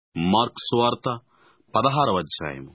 mark సువార్త పదహారవ అధ్యాయము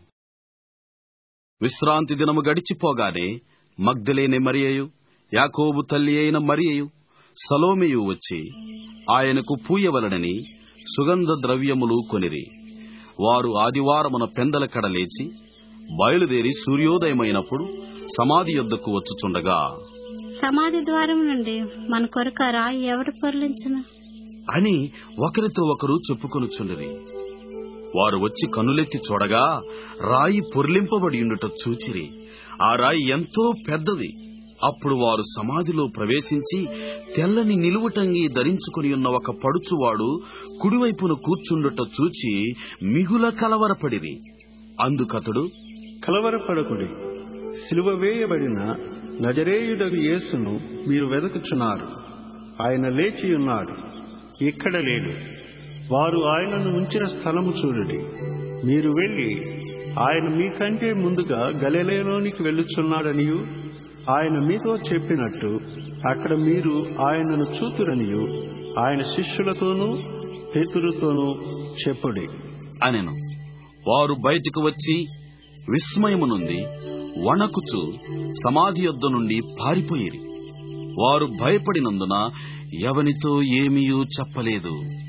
విశ్రాంతి దినము గడిచిపోగానే మగ్ధలేని మరియయు యాకోబు తల్లి అయిన మరియయు సలోమియు వచ్చి ఆయనకు పూయవలనని సుగంధ ద్రవ్యములు కొనిరి వారు ఆదివారమున పెందల కడ లేచి బయలుదేరి సూర్యోదయమైనప్పుడు సమాధి యొద్దకు వచ్చుచుండగా సమాధి ద్వారం నుండి మన కొరకు ఆ రాయి ఎవడు పొరలించును అని ఒకరితో ఒకరు చెప్పుకొనుచుండిరి వారు వచ్చి కన్నులెత్తి చూడగా రాయి పొర్లింపబడి ఉండుట చూచిరి ఆ రాయి ఎంతో పెద్దది అప్పుడు వారు సమాధిలో ప్రవేశించి తెల్లని నిలువుటంగి ధరించుకుని ఉన్న ఒక పడుచువాడు కుడివైపున కూర్చుండుట చూచి మిగుల కలవరపడిరి అందుకతడు కలవరపడకుడి సిలువ వేయబడిన నజరేయుడగు యేసును మీరు వెదకుచున్నారు ఆయన లేచి ఉన్నాడు ఇక్కడ లేడు వారు ఆయనను ఉంచిన స్థలము చూడుడి మీరు వెళ్ళి ఆయన మీకంటే ముందుగా గలిలయలోనికి వెళ్ళుచున్నాడనియు ఆయన మీతో చెప్పినట్టు అక్కడ మీరు ఆయనను చూతురనియు ఆయన శిష్యులతోనూ పేతురుతోనూ చెప్పుడి అనెను వారు బయటకు వచ్చి విస్మయము నుండి వణకుచు సమాధి యొద్ద నుండి పారిపోయిరి వారు భయపడినందున ఎవనితో ఏమీయూ చెప్పలేదు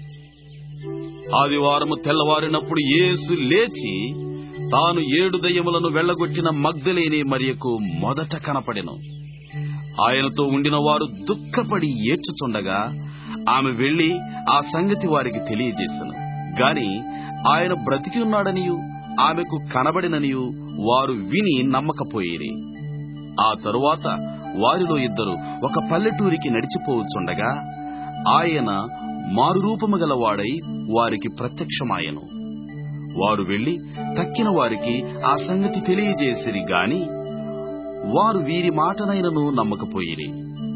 ఆదివారము తెల్లవారినప్పుడు యేసు లేచి తాను ఏడు దయ్యములను వెళ్లగొట్టిన మగ్ధలేని మరియకు మొదట కనపడెను ఆయనతో ఉండిన వారు దుఃఖపడి ఏడ్చుచుండగా ఆమె వెళ్లి ఆ సంగతి వారికి తెలియజేసెను గాని ఆయన బ్రతికి ఉన్నాడనియు ఆమెకు కనబడిననియు వారు విని నమ్మకపోయిరి ఆ తరువాత వారిలో ఇద్దరు ఒక పల్లెటూరికి నడిచిపోవచ్చుండగా ఆయన మారురూపము గలవాడై వారికి ప్రత్యక్షమాయెను వారు వెళ్లి తక్కిన వారికి ఆ సంగతి తెలియజేసిరి గాని వారు వీరి మాటనైనను నమ్మకపోయిరి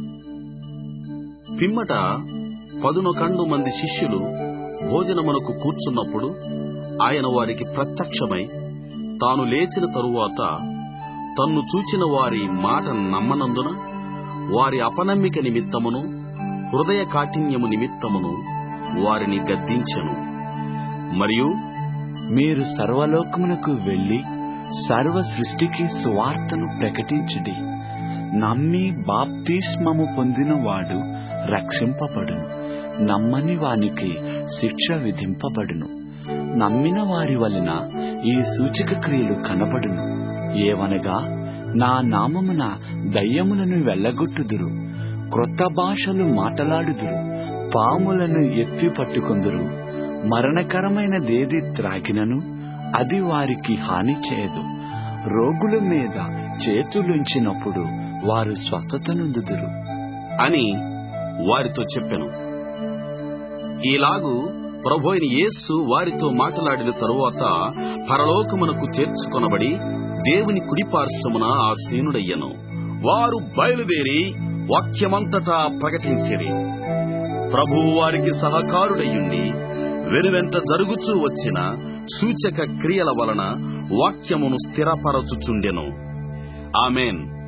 పిమ్మట పదునొకండు మంది శిష్యులు భోజనమునకు కూర్చున్నప్పుడు ఆయన వారికి ప్రత్యక్షమై తాను లేచిన తరువాత తన్ను చూచిన వారి మాట నమ్మనందున వారి అపనమ్మిక నిమిత్తమును హృదయ కాఠిన్యము నిమిత్తమును వారిని గద్దించెను మరియు మీరు సర్వలోకమునకు వెళ్లి సర్వ సృష్టికి సువార్తను ప్రకటించుడి నమ్మి బాప్తిస్మము పొందినవాడు రక్షింపబడును నమ్మని వానికి శిక్ష విధింపబడును నమ్మిన వారి వలన ఈ సూచక క్రియలు కనబడును ఏవనగా నా నామమున దయ్యములను వెళ్ళగొట్టుదురు క్రొత్త భాషలు మాటలాడుదురు పాములను ఎత్తి పట్టుకుందురు మరణకరమైనదేది త్రాగినను అది వారికి హాని చేయదు రోగుల మీద చేతులుంచినప్పుడు వారు స్వస్థత నొందుదురు అని వారితో చెప్పెను ఈలాగు ప్రభు అయిన యేసు వారితో మాట్లాడిన తరువాత పరలోకమునకు చేర్చుకొనబడి దేవుని కుడిపార్శ్వమున ఆసీనుడయ్యను వారు బయలుదేరి వాక్యమంతటా ప్రకటించిరి ప్రభువు వారికి సహకారుడయ్యుండి వెనువెంట జరుగుచూ వచ్చిన సూచక క్రియల వలన వాక్యమును స్థిరపరచుచుండెను ఆమెన్